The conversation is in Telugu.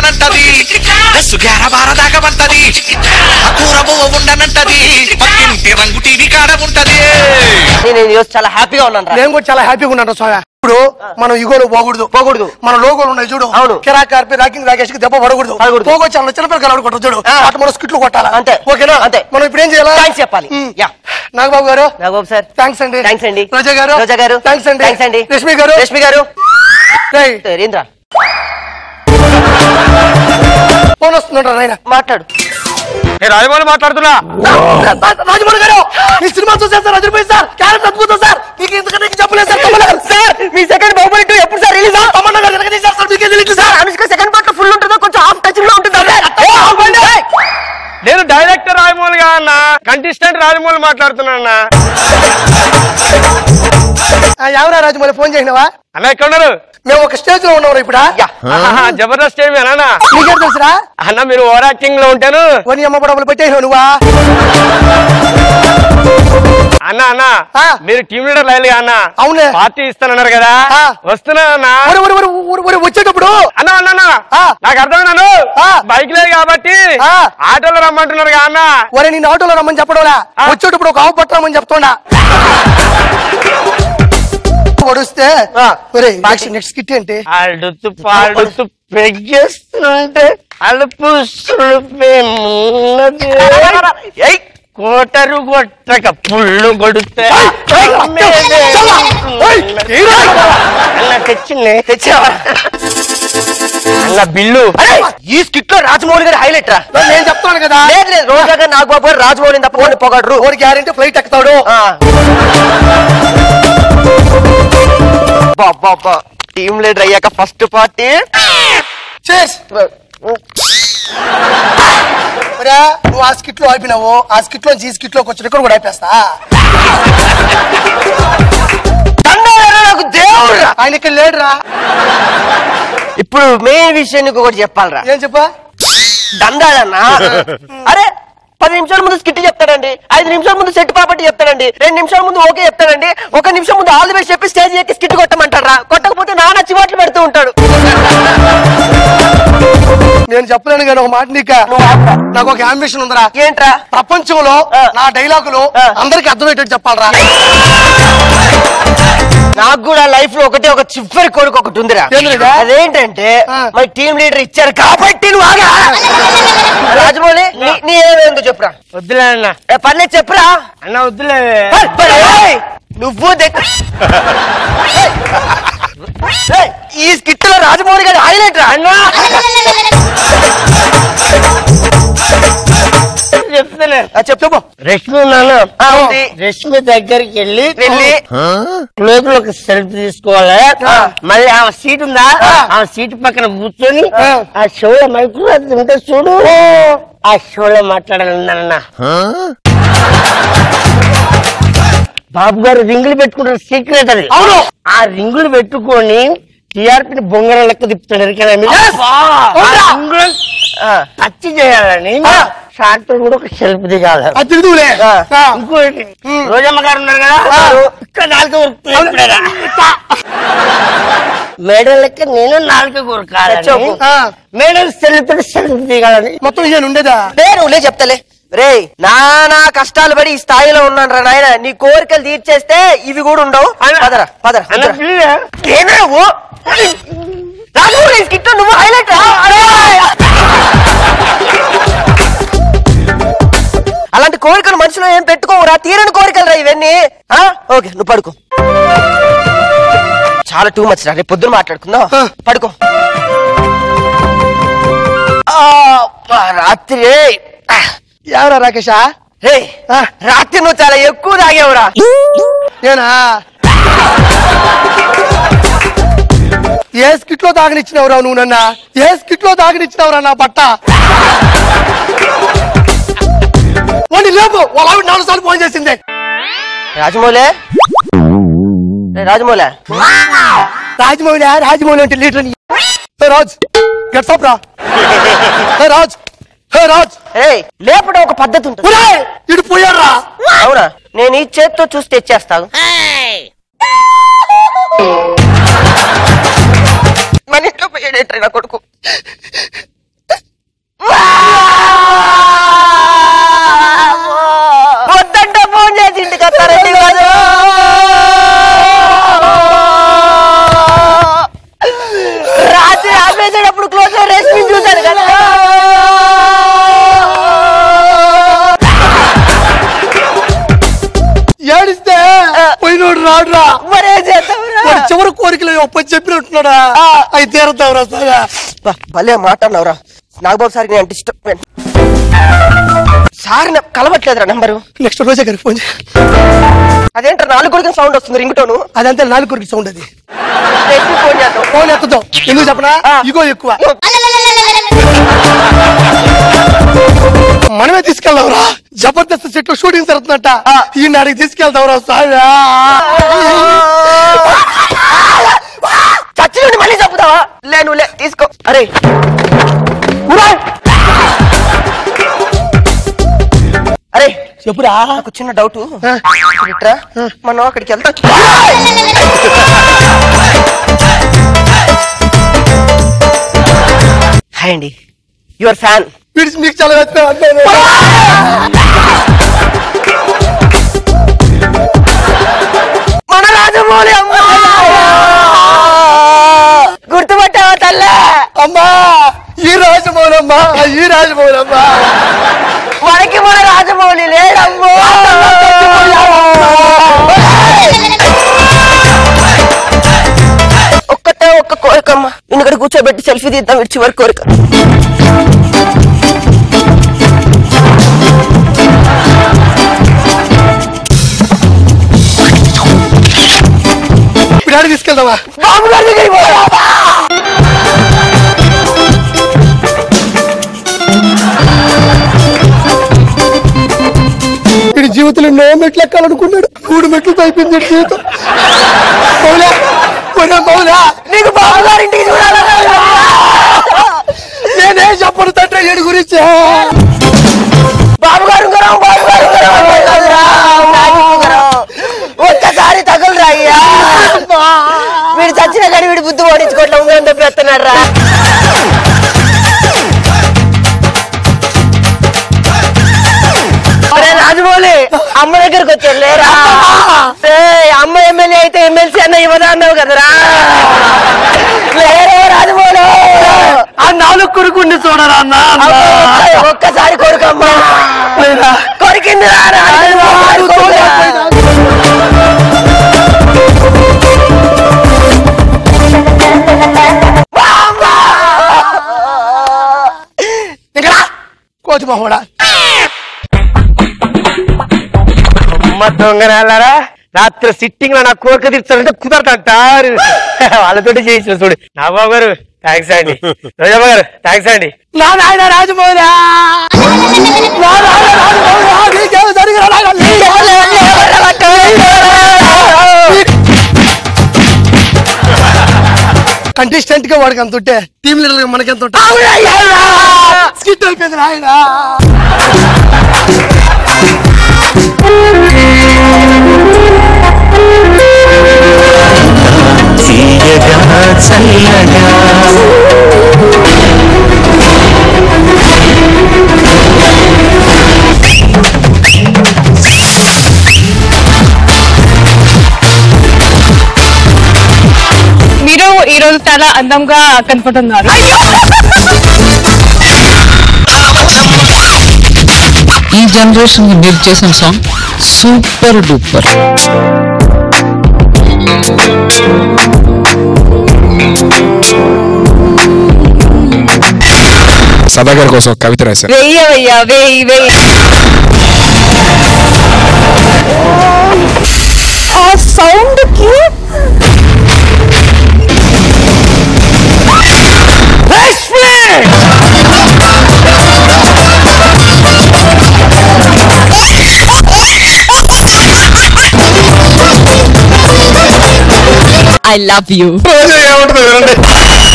ఉండనంటది బస్సు గేర బారదాకమంటది ఆ కూర బువ్వ ఉండనంటది పక్కింటి రంగు టీవీ కాడ ఉంటది నేను ఈ రోజు చాలా హ్యాపీగా ఉన్నాను రా నేను కూడా చాలా హ్యాపీగా ఉన్నాను స్వామి ఇప్పుడు మనం ఇగోలు పోకూడదు పోకూడదు. మన లోగోలు ఉన్నాయి చూడు అవును. కిరాక్ కార్పి రాకింగ్ రాకేష్ కి దెబ్బ పడకూడదు పడకూడదు. పోగో చాలా చిన్నపిల్లలు ఆడుకుంటారు చూడు ఆ. అటు మనం స్కిట్లు కొట్టాలా అంతే. ఓకేనా అంతే. మనం ఇప్పుడు ఏం చేయాలా థ్యాంక్స్ చెప్పాలి ఉమ్. యా నాగబాబు గారు నాగబాబు సార్ థ్యాంక్స్ అండి థ్యాంక్స్ అండి రోజా గారు రోజా గారు థ్యాంక్స్ అండి థ్యాంక్స్ అండి రష్మి గారు రష్మి గారు రేయ్, రేంద్ర ఫోన్ వస్తుందంట నాయన మాట్లాడు రాజమౌళి మాట్లాడుతున్నా రాజమౌళి గారు ఈ సినిమా చూసారు సార్ అదిరిపోయింది సార్ క్యారెక్టర్ అద్భుతం సార్ మీకు ఇంతకంటే ఇంకా చెప్పలేదు సార్ తమన్నా గారు సార్ మీ సెకండ్ బాహుబలి టూ ఎప్పుడు సార్ రిలీజ్ తమన్నా గారు వెనక తీశారు సార్ మీకే తెలియదు సార్ అనుష్క సెకండ్ పార్ట్ లో ఫుల్ ఉంటుందా కొంచెం హాఫ్ టచ్ లో ఉంటుందా నేను డైరెక్టర్ రాజమౌళి గా అన్న కంటెస్టెంట్ రాజమౌళి మాట్లాడుతున్నా అన్న ఆ, ఎవరా రాజమౌళి ఫోన్ చేసినావా అన్న ఎక్కడ ఉన్నారు మేము ఒక స్టేజ్ లో ఉన్నాం ఇప్పుడు ఆహా, జబర్దస్త్ ఏమి అన్న నీకేం తెలుసురా అన్న మీరు ఓవర్ యాక్టింగ్ లో ఉంటాను వని అమ్మ పడవలు పెట్టేసావు నువ్వా అన్న అన్న ఆ. మీరు టీమ్ లీడర్ లైన్ అన్న అవునే. పార్టీ ఇస్తానన్నారు కదా ఆ. వస్తున్నా అన్న ఒరే, ఒరే, ఒరే, ఒరే, ఒరే, వచ్చేటప్పుడు అన్న అన్న అన్న ఆ. నాకు అర్థమైనాను ఆ. బైక్ లేదు కాబట్టి ఆ. ఆటోలో రమ్మంటున్నారు కదా అన్న ఒరే నేను ఆటోలో రమ్మని చెప్పడంలా ఆ. వచ్చేటప్పుడు ఒక ఆవు పట్టమని చెప్తుండా వడిస్తే ఆ. ఒరే నెక్స్ట్ కిట్ ఏంటి అడుతూ పాడుతూ పెగ్గేస్తుంటే అలుపు సులుపేమున్నది ఏయ్, కోటరు కొట్టక పుల్లు కొడితే అమ్మేదే అన్న తెచ్చింది తెచ్చావా అన్న బిల్లు అరే ఈ స్కిట్ లో రాజమౌళి గారి హైలైట్ రా నేను చెప్తాను కదా లేదు లేదు రోజా గారు నాగబాబు గారు రాజమౌళిని తప్ప ఓడి పొగడరు ఓడి గ్యారెంటీ ఫ్లైట్ ఎక్కుతాడు ఆ. అబ్బా టీమ్ లీడర్ అయ్యాక ఫస్ట్ పార్టీ చేస్ ఒరే నువ్వు ఆ స్కిట్ లో ఆపినావు ఆ స్కిట్ లో ఈ స్కిట్ లోకి వచ్చిన ఇక్కడ కూడా ఆపేస్తా నాకు దేవుడు ఆయన ఇక్కడ లేడురా ఇప్పుడు మెయిన్ విషయం నీకు ఒకటి చెప్పాలరా ఏం చెప్పా దండాలన్నా అరే పది నిమిషాల ముందు స్కిట్ చెప్తాడండి ఐదు నిమిషాల ముందు సెట్ పాపట్టి చెప్తాడండి రెండు నిమిషాల ముందు ఓకే చెప్తాడండి ఒక నిమిషం ముందు ఆల్ ది బెస్ట్ చెప్పి స్టేజ్ ఎక్కి స్కిట్ కొట్టమంటారా కొట్టకపోతే నాన్న చివాట్లు పెడుతూ ఉంటాడు నేను చెప్పలేను కానీ ఒక మాట నీక నాకు ఒక అంబిషన్ ఉందిరా ఏంట్రా ప్రపంచంలో ఆ. నా డైలాగులు ఆ. అందరికి అర్థమయ్యేటట్టు చెప్పాలరా నాకు కూడా లైఫ్ లో ఒకటే ఒక చివరి కోరిక ఒకటి ఉందిరా ఏంటిదిరా? అదేంటంటే ఆ. మరి టీమ్ లీడర్ ఇచ్చారు కాబట్టి నువ్వు ఆగా రాజమౌళి నీ- నీ ఏమేందో చెప్పురా వద్దులే అన్న ఏ, పర్లేదు చెప్పురా అన్న వద్దులే ఏయ్, మరి ఏయ్, నువ్వు దగ్గర ఏయ్, ఈ స్కిట్ లో రాజమౌళి గారి హైలైట్ రా అన్నా చెప్తానే చెప్పు చెప్పు రష్మి నాన్న ఆ, ఉంది. రష్మి దగ్గరికి వెళ్ళి వెళ్ళి లోపల ఒక సెల్ఫీ తీసుకోవాలి ఆ. మళ్ళీ ఆ సీట్ ఉందా ఆ. ఆ సీట్ పక్కన కూర్చొని ఆ. ఆ షోలో మైక్రో అది ఉంటే చూడు ఆ షోలో మాట్లాడాలన్న బాబు గారు రింగులు పెట్టుకుంటారు సీక్రెట్ అది అవును. ఆ రింగులు పెట్టుకొని టీఆర్పీని బొంగర లెక్క తిప్పుతాడు ఎరికైనా మీరు? ఆ రింగులు ఆ, టచ్ చేయాలని షార్ట్ తో కూడా ఒక సెల్ఫీ దిగాలి అది తిరుగులే ఆ. ఇంకోటి రోజమ్మ గారు ఉన్నారు కదా ఉన్నారు. ఇక్కడ నాలుగు మేడం లెక్క నేను నాలుగు చెప్పు. కొరకాలని ఆ. మేడం సెల్ఫీ సెల్ఫీ దిగాలని మొత్తం ఇయ్యాను ఉండేదా పేరు నువ్వులే చెప్తలే రే నానా కష్టాలు పడి ఈ స్థాయిలో ఉన్నాను రా నాయన నీ కోరికలు తీర్చేస్తే ఇవి కూడా ఉండవు అన్న. పదరా పదరా అన్న వద్దురా. ప్లీజ్ ఏమే నువ్వు రాజమౌళి స్కిట్ నువ్వు హైలైట్ రా అరే! అలాంటి కోరికలు మనసులో ఏం పెట్టుకోవురా తీరని కోరికలు రా ఇవన్నీ ఆ? ఓకే నువ్వు పడుకో చాలా టూ మచ్ రా రేపు పొద్దున మాట్లాడుకుందాం ఆ. పడుకో ఆ, అబ్బా, రాత్రి ఆ, ఎవరా రాకేషా రే ఆ. రాత్రి నువ్వు చాలా ఎక్కువ తాగేవురా ఏనా ఏ స్కిట్ లో తాగనిచ్చినవరా నువ్వు నన్న ఏ స్కిట్ లో తాగనిచ్చినవరా నా బట్ట వాడిని లేపు వాళ్ళ ఆవిడ నాలుగు సార్లు ఫోన్ చేసింది రాజమౌళి రే రాజమౌళి రాజమౌళి రాజమౌళి అంటే లీటర్ ని- హే రాజ్ గెట్సప్ రా హే రాజ్ హే రాజ్ రే లేపడం ఒక పద్ధతి ఉంటుంది ఒరే ఇటు పోయారా అవునా నేను ఈ చేత్తో చూసి తెచ్చేస్తాను మన ఇంట్లో పోయాడేంట్రా నా కొడుకు వద్దంటే ఫోన్ చేసి ఇంటికి వస్తారండి కాదు రాత్రి ఆపేసేటప్పుడు క్లోజ్ రెస్ట్ చూశాను కదా ఏడిస్తే పోయినోడు రాడురా మరేం చేద్దాంరా? వాడి చివరి కోరికలు ఒప్పని చెప్పినట్టున్నాడా అవి తీరుతావురా సాగా బా, భలే మాట అన్నావురా నాగబాబు సార్ నేను అంటే ఇష్టం సార్ నాకు కలవట్లేదురా నెంబరు నెక్స్ట్ రోజే గారికి ఫోన్ చేయి అదేంటారు నాలుగు కొడుకుని సౌండ్ వస్తుంది రింగ్ టోను అదంతా నాలుగు కొరికి సౌండ్ అది రేపు ఫోన్ చేద్దాం ఫోన్ ఎత్తుతాం ఎందుకు చెప్పనా ఆ. ఇగో ఎక్కువ మనమే తీసుకెళ్దాంరా జబర్దస్త్ సెట్ షూటింగ్ జరుగుతుందట ఈ నాడికి తీసుకెళ్దాంరా సాగా చచ్చి నుండి మళ్ళీ చంపుతావా లే నువ్వు లే తీసుకో అరే ఊరా! అరే చెప్పురా నాకు చిన్న డౌట్ ఇట్రా మనం అక్కడికి వెళ్తాం హాయ్ అండి యువర్ ఫ్యాన్ వీడి మీకు చాలా నచ్చిన మన రాజమౌళి అమ్మా గుర్తుపట్టావా తల్లే అమ్మా ఈ రాజమౌళమ్మా ఈ రాజమౌళమ్మా మనకి మన రాజమౌళి లేడమ్మో ఒక్కటే ఒక్క కోరికమ్మ ఇక్కడ కూర్చోబెట్టి సెల్ఫీ తీద్దాం ఇచ్చి వరకు కోరిక డాడీ తీసుకెళ్దామా బాబు గారి దగ్గరికి పోదామా? వీడి జీవితంలో నో మెట్లు ఎక్కాలనుకున్నాడు మూడు మెట్లు అయిపోయింది వీడి జీవితం మౌలా ఒరే మౌలా నీకు బాబు గారి ఇంటికి చూడాలన్నా నేనేం చెప్పను తండ్రి వీడి గురించి బాబు గారు గరం బాబు గారు గరం అంటే కాదురా, నాయకు గరం. ఒక్కసారి తగులురా అయ్యా వీడు చచ్చిన కానీ వీడి బుద్ధి ఓడించుకోవట్లే ఉందని చెప్పేస్తున్నాడు రా ఒరే రాజమౌళి అమ్మ దగ్గరకు వచ్చాడు లేరా ఏయ్, అమ్మ ఎమ్మెల్యే అయితే ఎమ్మెల్సీ అన్న ఇవ్వదా అన్నావు కదరా లేరే రాజమౌళి ఆ నాలుగు కొడుకుని చూడరా అన్న అమ్మ, ఒక్కసారి కొడుకమ్మా కొరికింది రా రాజమౌళి కొడుకు. ఇక్కడ కోతి మహోడా అమ్మ దొంగనాలారా రాత్రి సిట్టింగ్ లో నా కోరిక తీర్చాలంటే కుదరదంటారు వాళ్ళతోటి చేసిన చూడు నాగబాబు గారు థ్యాంక్స్ అండి రోజాబా గారు థ్యాంక్స్ అండి నా నాయన రాజమౌళి నా నాయన రాజమౌళి నీకేం జరిగిన కంటెస్టెంట్ గా వాడికి అంత ఉంటే టీమ్ లీడర్ గా మనకి ఎంత ఉంటుంది స్కిట్ అయిపోయింది నాయన తీయగా చల్లగా మీరు ఈ రోజు చాలా అందంగా కనపడుతున్నారు ఈ జనరేషన్ మీరు చేసిన సాంగ్ సూపర్ డూపర్ సదాగర్ కోసం ఒక కవిత రాశారు వెయ్యవయ్యా వెయ్యి వెయ్యి ఆ సౌండ్ కి ఐ లవ్ యూ రోజు ఏముంటుంది వినండి